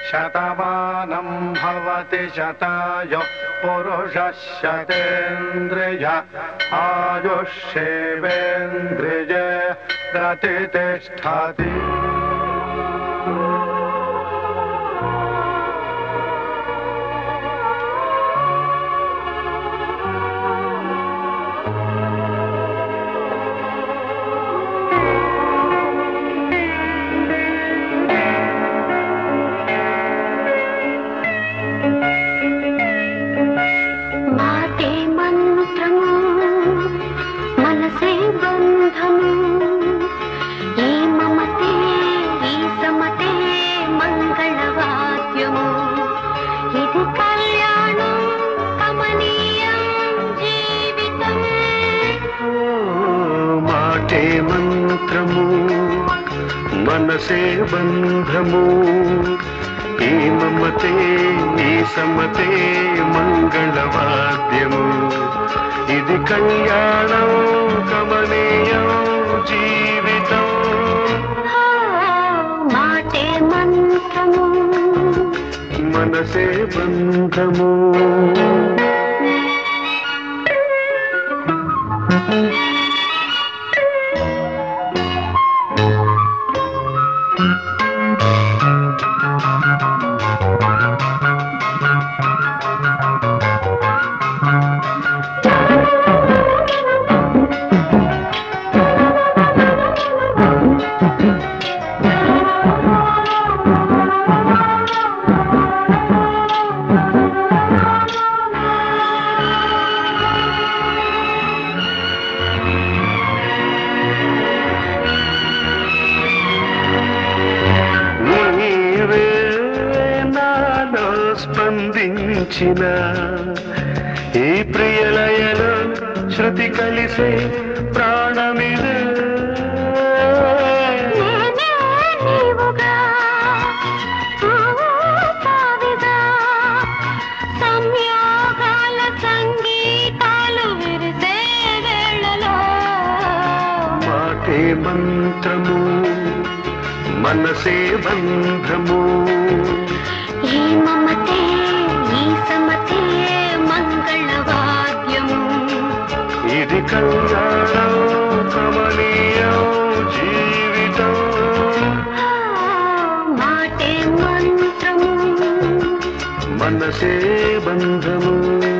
శతమానం భవతి శతాయ పురుష శతేంద్రియ ఆయుష్యేవేంద్రియ ప్రతిష్టతి మాటే మంత్రము మనసే బంధము ఈ మమతే ఈ సమతే మంగళవాద్యము ఇది కళ్యాణం కమనీయం జీవితం మాటే మంత్రము మనసే బంధము ఈ మమతే ఈ సమతే మంగళవాద్యము ఇది కళ్యాణం కమనీయం జీవితం ఆ, మాటే మంత్రము మనసే బంధము నీవే నాలో స్పందించిన ఈ ప్రియలయలో శృతి కలిసే ప్రాణమిదే నేనే నీవుగా పావిగా సంయోగాల సంగీతాలు విరిసే వేళలో మాటే మంత్రము మనసే బంధము ఈ మమతే ఈ సమతే మంగళవాద్యము ఇది కళ్యాణం కమనీయం జీవితం ఆ, మాటే మంత్రము మనసే బంధము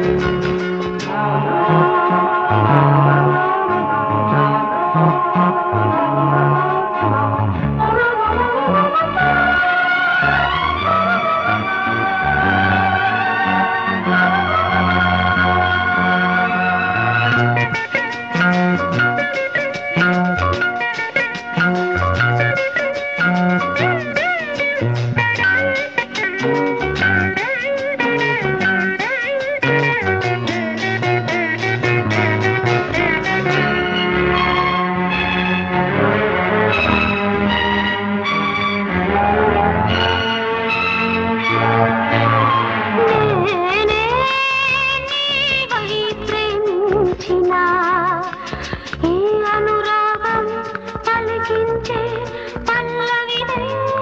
నేనే నీవై ప్రేమించిన ఈ అనురాగం పలికించే పల్లవినే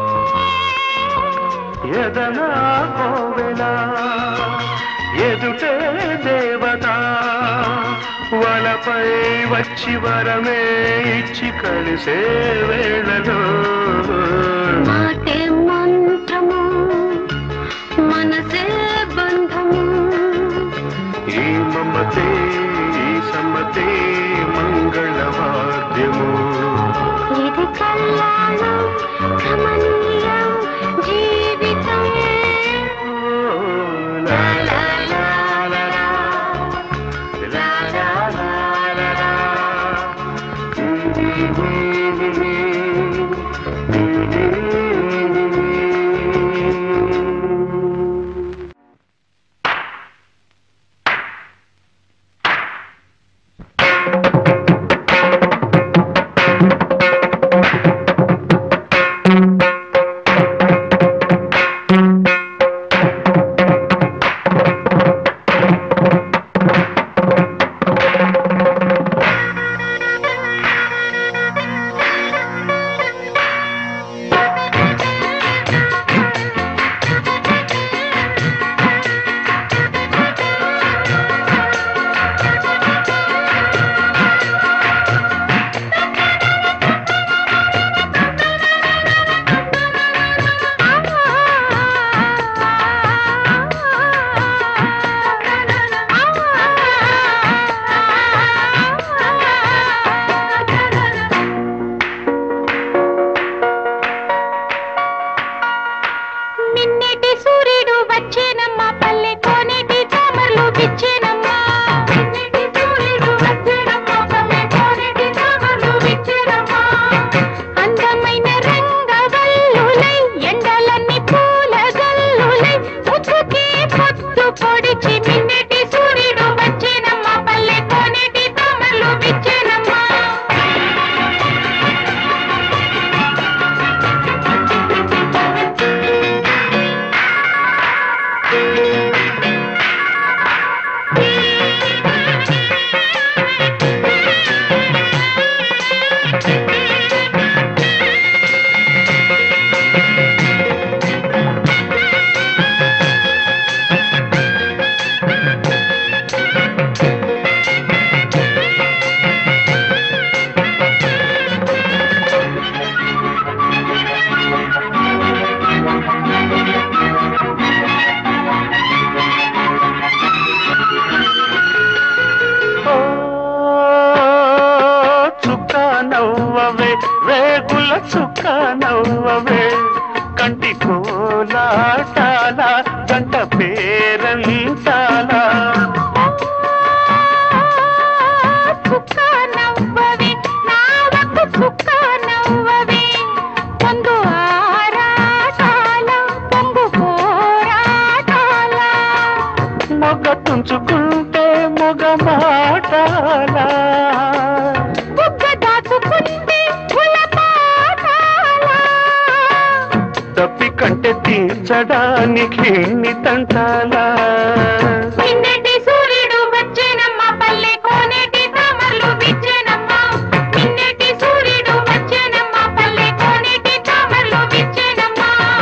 ఎదనా కోవెల ఎదుటే దేవత వలపై వచ్చి వరమే ఇచ్చి కలిసే వేళలో మాటే మంత్రము మనసే బంధము ఈ మమతే ఈ సమతే మంగళవాద్యము ఇది కళ్యాణం కమనీయం జీవితం లా లా లా లా లా. లా లా లా లా లా. నవ్వవే కంటి కోలాటాల గంట పేరంటాల చుక్క నవ్వవే నావకు చుక్క నవ్వవే పొందు ఆరాటాల పొంగు పోరాటాల మొగ తుంచుకుంటే మొగ మాటాల బుగ్గ దాచుకుంటే గులపాటాల తప్పి కంటే తీర్చడానికి ఎన్ని తంటాలా నిన్నటి సూర్యుడు వచ్చేనమ్మ పల్లె కోనేటి తామరలు విచ్చేనమ్మ నిన్నటి సూర్యుడు వచ్చేనమ్మ పల్లె కోనేటి తామరలు విచ్చేనమ్మ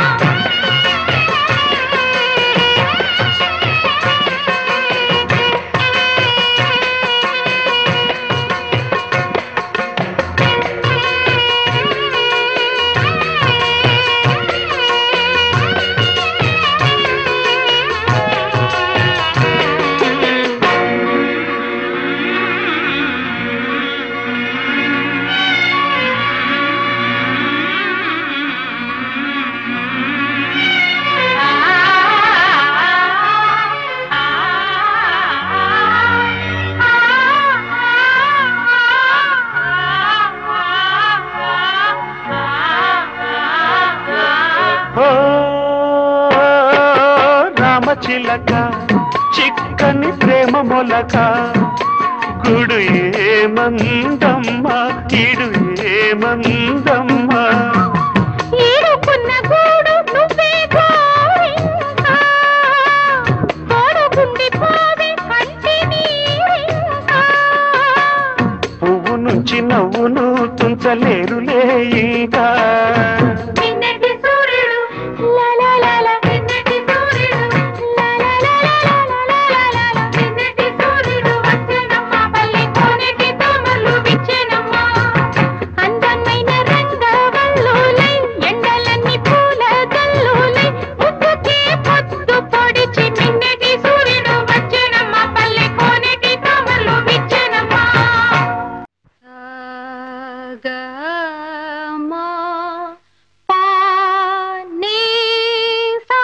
ఓ రామచిలక చిక్కని ప్రేమ మొలక గుడు ఏమందమ్మ ఇడు ఏమందమ్మ ఈడుకున్న గూడు నువ్వే గోరింక తోడుకుండి పోవే కంటి నీరింక పువ్వు నుంచి నవ్వును తుంచలేరులే ఇంకా నిన్నటి సూర్యుడు లాలాలాల నిన్నటి సూర్యుడు లాలాలాలాలాలాలాల నిన్నటి సూర్యుడు వచ్చేనమ్మ పల్లె కోనేటి తామరలు విచ్చేనమ్మ అందమైన రంగవల్లులై ఎండలన్నీ పూల గల్లులై ముక్కుకి పొద్దు పొడిచి నిన్నటి సూర్యుడు వచ్చేనమ్మ పల్లె కోనేటి తామరలు విచ్చేనమ్మ గమా పానీ సా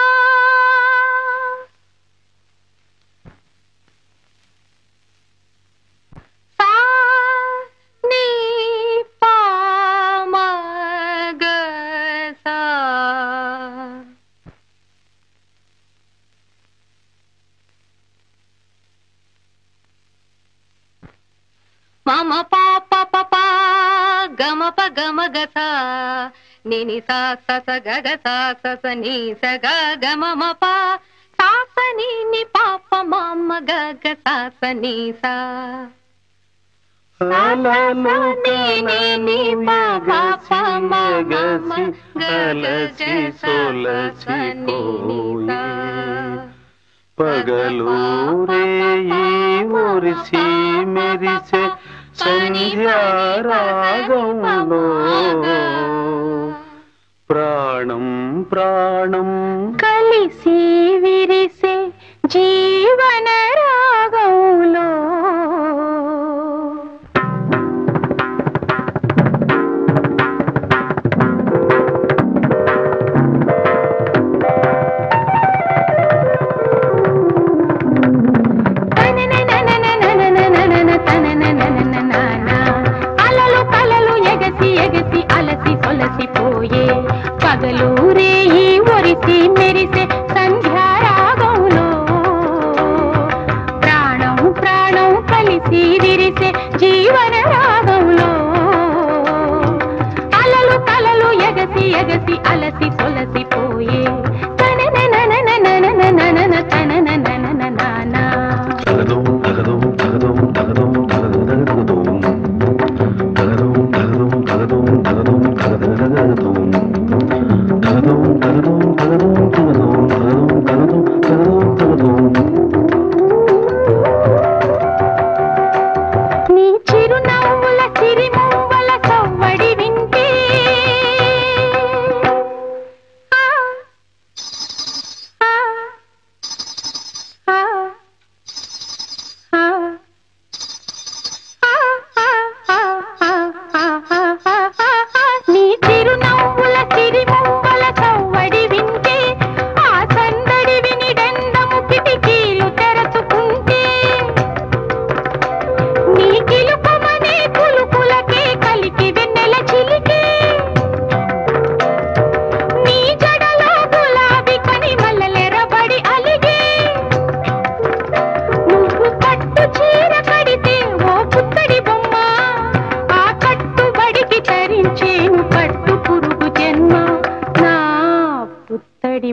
సా నీ పా మ గ సా మమ పాప పప గమ ప గమ గస నిని సా స స గ గ సా స స ని స గ గ మ మ ప సా స ని ని పాప మమ గ గ సా స ని సా అలసి సొలసిపోయే పగలు రేయి మురిసి మెరిసే సంధ్యారాగంలో ప్రాణం ప్రాణం కలిసి విరిసే జీవన రాగంలో అలలు కలలు ఎగసి ఎగసి అలసి సొలసిపోయే పగలు రేయి ఒరిసి మెరిసే సంధ్యారాగంలో ప్రాణం ప్రాణం కలిసి విరిసే జీవన రాగంలో అలలు కలలు ఎగసి ఎగసి అలసి సొలసిపోయే తననననననననననన తనననననననా. తగదం తగదం తగదం తగదం తగదం తగదం తగదం తగదం తగదం తగదం తగదం తగదం తగదం తగదం తగదం తగదం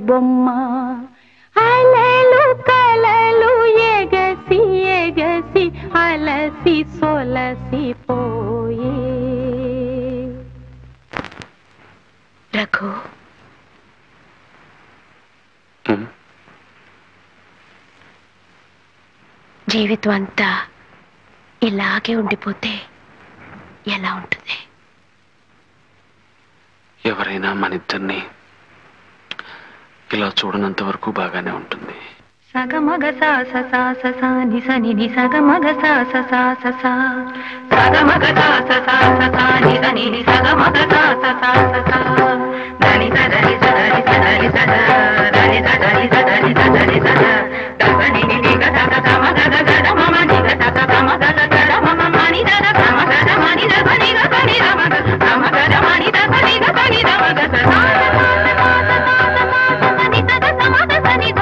బొమ్మ అలలు కలలు ఎగసి ఎగసి అలసి సొలసి పోయే రఘు జీవితం అంతా ఇలాగే ఉండిపోతే ఎలా ఉంటుంది ఎవరైనా మన ఇద్దరిని ఇలా చూడనంత వరకు బాగానే ఉంటుంది సగమగ సా స సా స సా ని స ని ని సగమగ సా స సా స సా సగమగ సా స సా స సా ని స ని ని సగమగ సా స సా స సా దని స దని స దని స దని స ద దని స దని స దని స దని స ద ద స ని ని ని గ స స స మ గ గ గ డ మ మ ని గ స స స మ గ గ గ డ మ మ మ ని ద ద స మ గ డ మ ని ద స ని గ స ని ద మ గ స మ గ డ మ ని ద స ని గ స ని ద మ గ స సా స సా స సా స సా స సా స ని స ద స మ గ స ని ద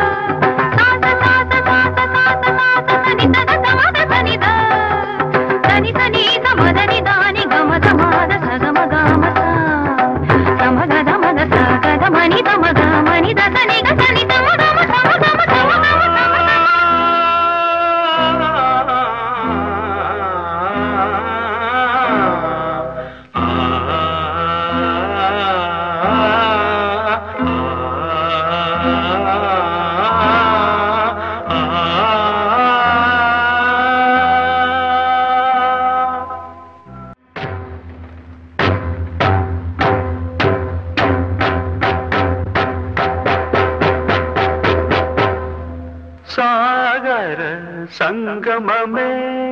సాగర సంగమమే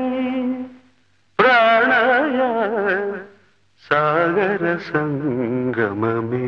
ప్రాణయ సాగర సంగమమే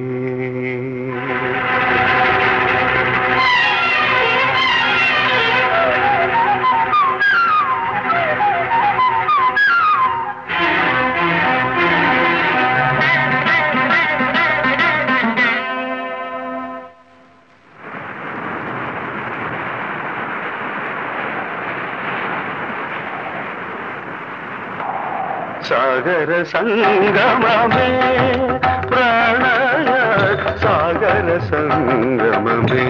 సాగర సంగమమే ప్రాణయ సాగర సంగమమే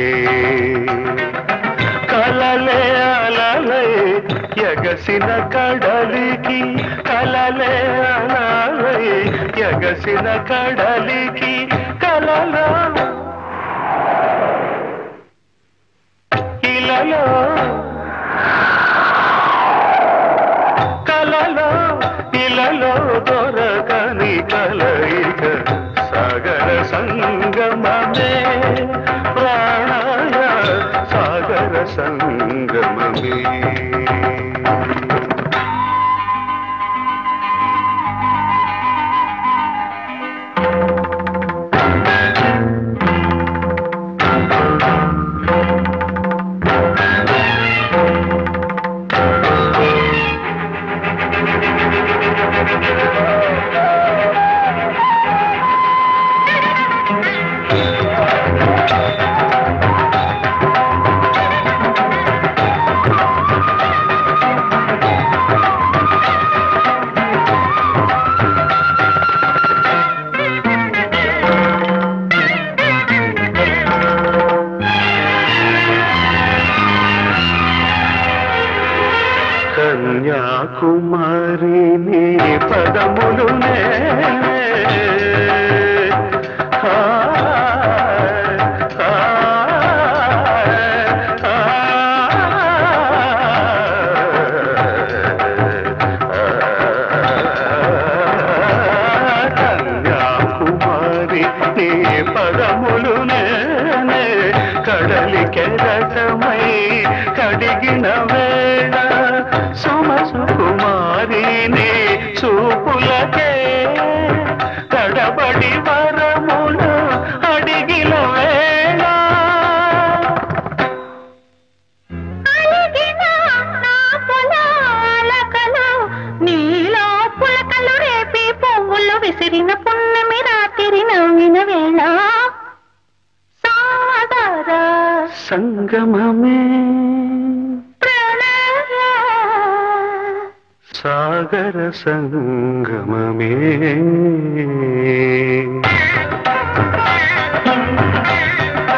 కలలే అలలే ఎగసిన కడలికి కలలే అలలే ఎగసిన కడలికి కలలో ఇలలో కలలో ఇలలో దొరకని కలయిక సాగర సంగమమే ప్రాణాయ సాగర సంగమమే కన్యాకుమారి నీ పదములునే ఆ, ఆ, ఆ, కన్యాకుమారి నీ పదములునే కడలి కెరటమై కడిగిన వేళ సుమసు కుమారి నీ చూపులకే తడబడి వరములు అడిగిన వేళ నీలో పులకలు రేపి పువ్వులు విసిరిన పున్నమి రాత్రి నవ్విన వేళ సాదర సంగమమే ప్రణయ సాగర సంగమమే ఆ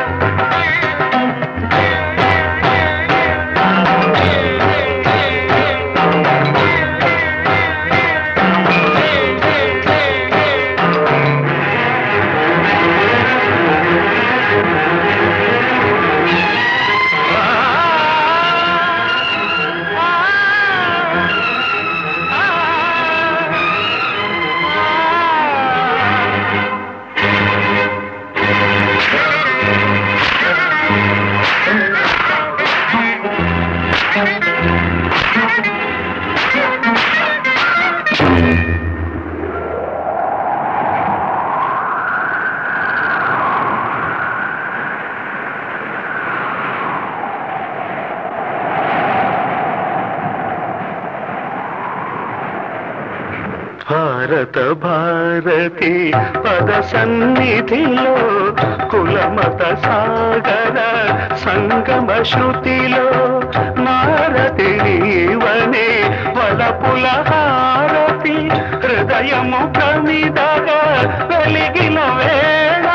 భారత భారతి పద సన్నిధిలో కులమత సాగర సంగమ శృతిలో నారతి నీవనే వలపుల హారతి హృదయము ప్రమిదగా వెలిగిన వేళ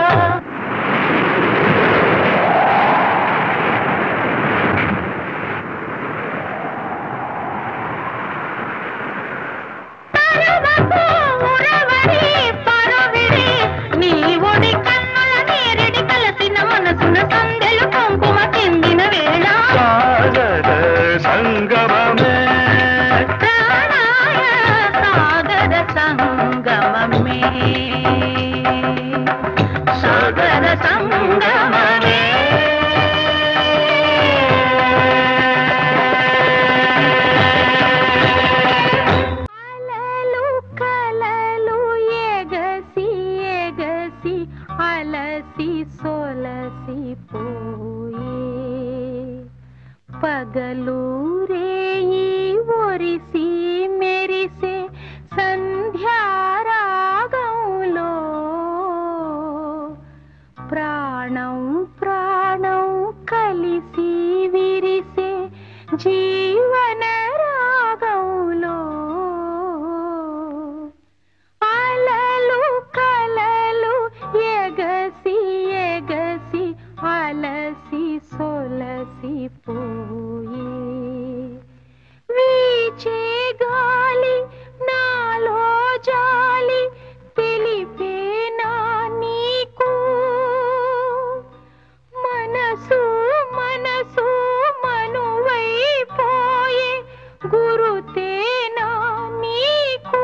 పరవకు ఉరవడి పరవిడి నీ ఒడి కన్నుల నేరిడి కలసిన మనసున సందెలు కుంకుమ చెందిన వేళ సాగర సంగమమే ప్రాణాయ సాగర సంగమమే సాగర సంగమమే అలలు కలలు ఎగసి ఎగసి అలసి సొలసి పోయే పగలు రేయి ఒరిసి మెరిసే సంధ్యారాగంలో ప్రాణం ప్రాణం కలిసి విరిసే జీవన రాగంలో అలలు కలలు ఎగసి ఎగసి అలసి సొలసి పోయే వీచే గాలి నాలో జాలి తెలిపేనా నీకు మనసు మనసు మనువైపోయే గురుతేనా నీకు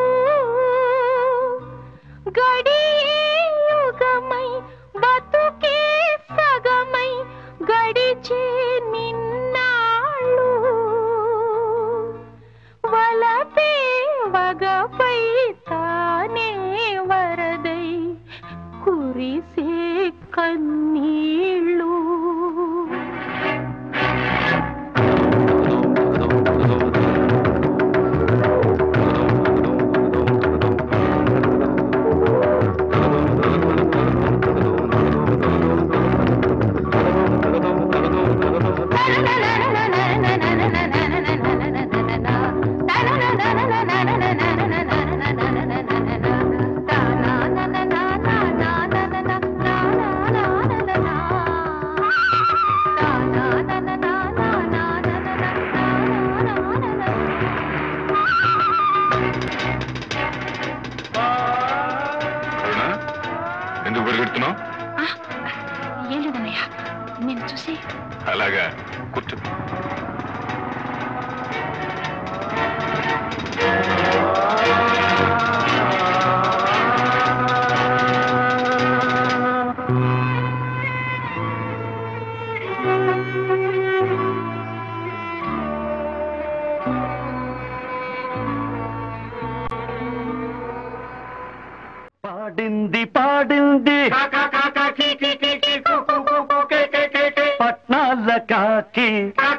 గడియే యుగమై బతుకే సగమై గడిచే నిన్నాళ్ళు వలపే వగపై తానే వరదై కురిసే కన్నీళ్ళు అరుణ ఎందుకు పరిగెడుతున్నావు ఏం లేదన్నయ్య నేను చూసి అలాగా కూర్చో పాడింది పాడింది పట్నాల కాకి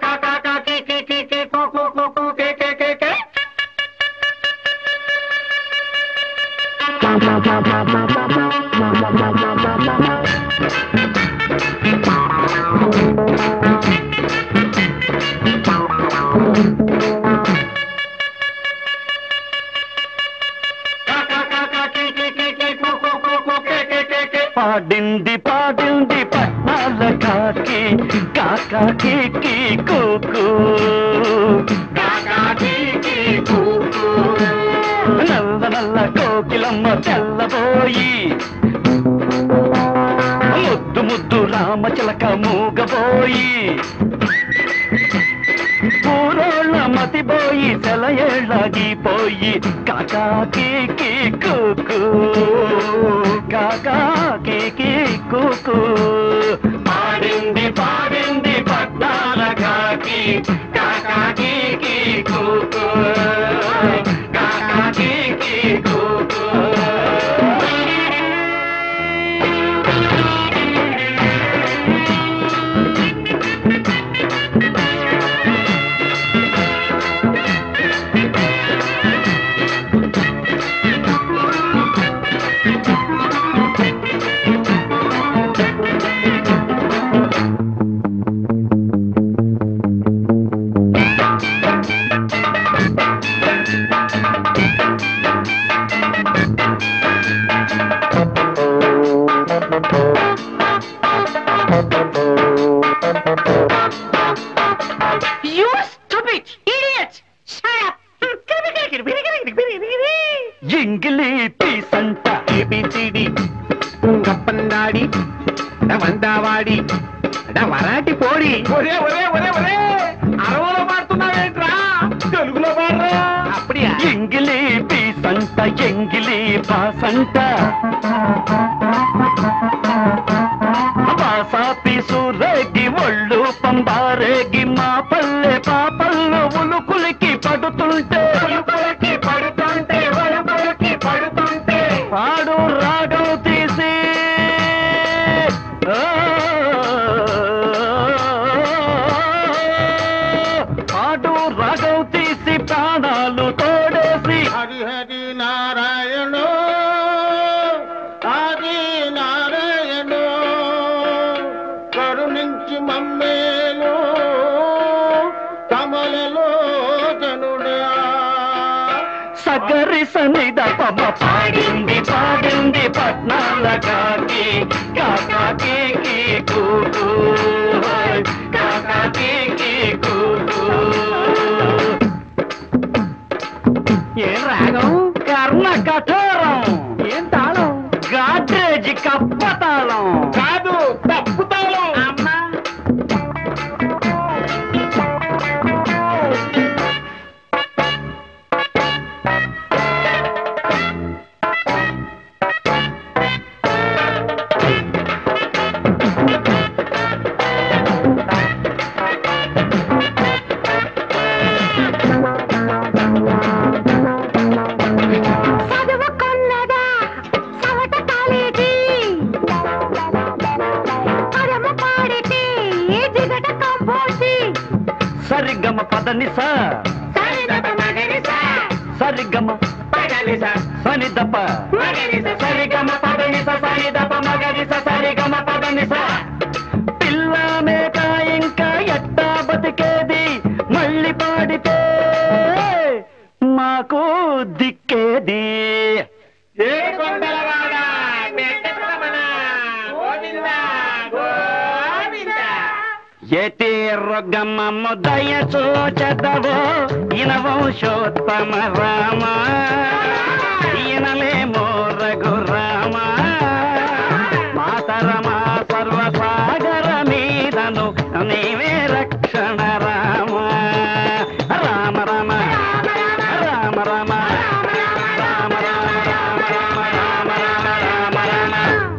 పాడింది పాడింది పట్నాల కాకి కాకాకి కూకు నల్ల నల్ల కోకిలమ్మ తెల్లబోయి ముద్దు ముద్దు రామచిలక మూగబోయి పూరోళ్ళ మతిపోయి సెలయేళ్ళగిపోయి కాకాకి కూకు కాకాకి కూకు పాడింది పాడింది పట్నాల కాకి కాకాకి కూకు కాకాకి కూకు You stupid idiot! Shut up! ఎంగిలి పీసంట ఏబిసిడి గప్పందాడి వందావాడి వరాటి పోడి ఒరే ఒరే ఒరే ఒరే అరవలో పాడుతున్నావేంట్రా తెలుగులో పాడరా అప్పుడే ఎంగిలి పీసంట ఎంగిలి పాసంట బాసా పీసు రేగి ఒళ్ళు పంబారేగి మా పల్లె పాపల్లో ఉలుకులికి పడుతుంటే ఉలుకులకి పడుతుంటే ఉలుకులకి పడుతుంటే పాడు రాగం తీసి ఆ, పాడు రాగం తీసి ప్రాణాలు తోడేసి హరి హరి నారాయణ హరి నారాయణ కరుణించి మమ్మేలు కమలలో జనుడా సగరి సనిద పమ పాడింది పాడింది పట్నాల కాకి కాకాకి కూకు కాకాకి కూకు ఏం రాగం కర్ణ కఠోరం ఏం తాళం గాడ్రేజ్ కప్ప తాళం కాదు తప్పు తాళం అమ్మా చదువుకున్నదా సవట కాలేజీ పరమ పాడితే జిగట కంపోసి సరిగమ పదని సా సరిగమ సనిదప సరిగమ పదని స సనిదప మగరి స సరిగమ పదని స పిల్ల మేక ఇంకా ఎట్టా బతికేది మళ్ళీ పాడితే మాకు దిక్కేది ఏడుకొండలవాడ వెంకటరమణ గోవింద గోవింద ఎతి రొగ్గమ్మ దయ చూచదవో ఇనవంశోత్తమ రామ ఈనలేమో రఘురామ మాతరమా సర్వసాగర మీదను నీవే రక్షణ రామ రామ రామ రామ రామ రామ రామ రామ రామ రామ రామ రామ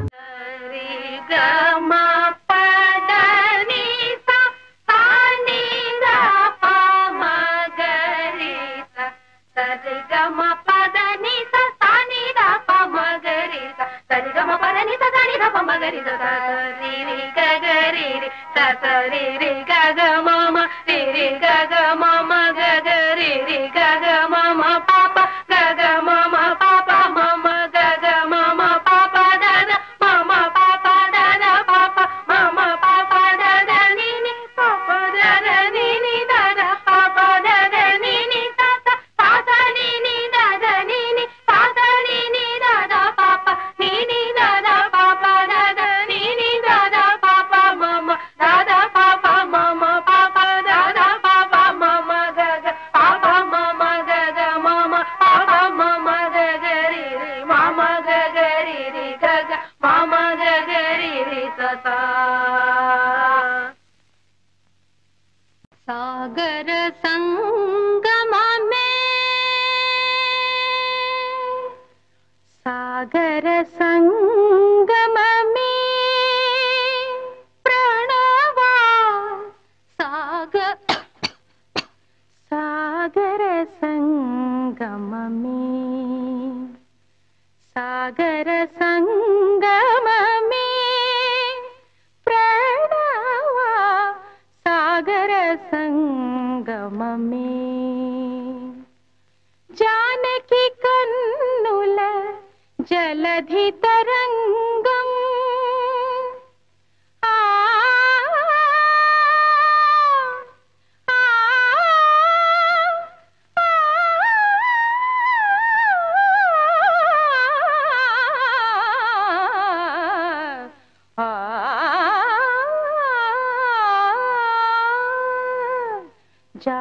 గమ పదని సా సాని రా ప మగరి సా సరి గమ పదని సా సాని రా ప మగరి సా సరి గమ పదని సా సాని రా ప మగరి సా సరి రి గగరి రి సా సరి రి గగ మమ రి రి గగ మమ గగరి రి గగ మమ పాప గగ మమ పాప మమ గగ మమ పాప దద మమ పాప దద పాప మమ పాప దద నిని పాప దద నిని దద పాప దద నిని తాత తాత నిని దద నిని తాత నిని దద పాప నిని దద పాప దద నిని దద పాప మమ దద పాప మమ పాప దద పాప మమ గగ పాప మమ గగ మమ పాప మమ గగరి రి మమ గగరి రి గగ మమ గగరి రి ససా సాగర సంగమమే సాగర సంగమమే ప్రణవా సాగ సాగర సంగమమే సాగర సంగమమే ప్రణవా సాగర సంగమమే జానకి కన్నుల జలధి తరంగం ఆ ఆ, ఆ,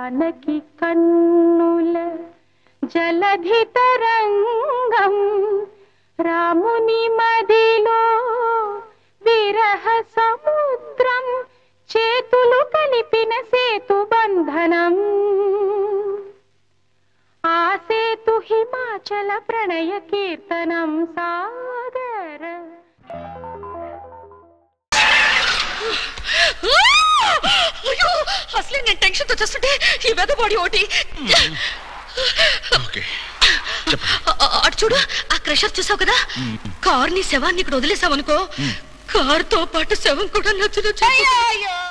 జానకి కన్నుల జలధి తరంగం రాముని మదిలో విరహ సముద్రం చేతులు కలిపిన సేతు బంధనం ఆ సేతు హిమాచల ప్రణయ కీర్తనం సాగర అయ్యో అసలే నేను టెన్షన్ తో చేస్తుంటే ఈ వెదబాడి ఒకటి ఓకే అ- అ- అటు చూడు ఆ క్రషర్ చూసావు కదా కార్ ని శవాన్ని ఇక్కడ వదిలేసావు అనుకో కార్ తో పాటు శవం కూడా నచ్చును